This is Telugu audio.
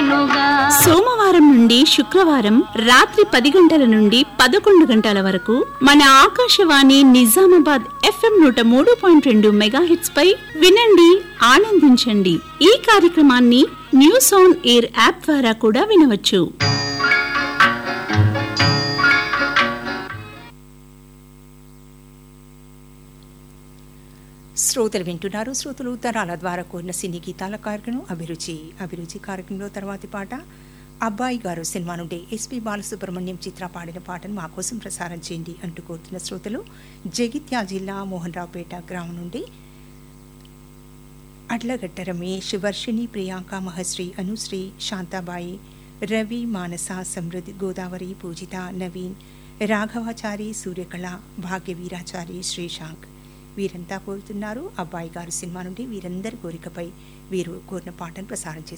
చేయునుగా సోమవారం నుండి శుక్రవారం రాత్రి పది గంటల నుండి పదకొండు గంటల వరకు మన ఆకాశవాణి నిజామాబాద్ ఎఫ్ఎం నూట మూడు పాయింట్ రెండు మెగాహెట్స్ పై వినండి ఆనందించండి ఈ కార్యక్రమాన్ని న్యూస్ ఆన్ ఎయిర్ యాప్ ద్వారా కూడా వినవచ్చు శ్రోతలు వింటున్నారు శ్రోతలు తరాల ద్వారా కూడిన సినీ గీతాల కార్యక్రమం అభిరుచి అభిరుచి కార్యక్రమంలో తర్వాతి పాట అబ్బాయి గారు సినిమా నుండి ఎస్పి బాలసుబ్రహ్మణ్యం చిత్ర పాడిన పాటను మా కోసం ప్రసారం చేయండి అంటూ కోరుతున్న శ్రోతలు జగిత్యాల జిల్లా మోహన్ రావుపేట గ్రామం నుండి అడ్లగట్ట రమేష్ వర్షిణి ప్రియాంక మహశ్రీ అనుశ్రీ శాంతాబాయి రవి మానస సమృద్ధి గోదావరి పూజిత నవీన్ రాఘవాచారి సూర్యకళ భాగ్యవీరాచారి శ్రీశాంక్ వీరంతా కోరుతున్నారు అబ్బాయి గారు సినిమా నుండి వీరందరి కోరికపై వీరు కోరిన పాటను ప్రసారం చేశారు